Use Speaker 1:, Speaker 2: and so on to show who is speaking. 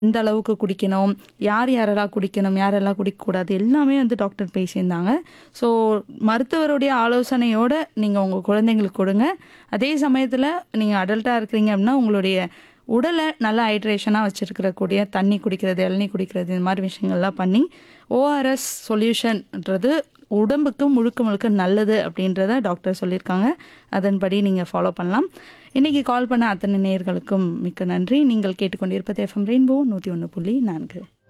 Speaker 1: எந்த அளவுக்கு குடிக்கணும் யார் யாரெல்லாம் குடிக்கணும் யாரெல்லாம் குடிக்கக்கூடாது எல்லாமே வந்து டாக்டர் பேசியிருந்தாங்க ஸோ மருத்துவருடைய ஆலோசனையோடு நீங்கள் உங்கள் குழந்தைங்களுக்கு கொடுங்க அதே சமயத்தில் நீங்கள் அடல்ட்டாக இருக்கிறீங்க அப்படின்னா உங்களுடைய உடலை நல்லா ஹைட்ரேஷனாக வச்சுருக்கிற கூடிய தண்ணி குடிக்கிறது இளநீ குடிக்கிறது இந்த மாதிரி விஷயங்கள்லாம் பண்ணி ஓஆர்எஸ் சொல்யூஷன்ன்றது உடம்புக்கு முழுக்க முழுக்க நல்லது அப்படின்றத டாக்டர் சொல்லியிருக்காங்க அதன்படி நீங்கள் ஃபாலோ பண்ணலாம் இன்றைக்கி கால் பண்ண அத்தனை நேயர்களுக்கும் மிக்க நன்றி நீங்கள் கேட்டுக்கொண்டிருப்பது எஃப்எம் ரெயின்போ நூற்றி ஒன்று புள்ளி நான்கு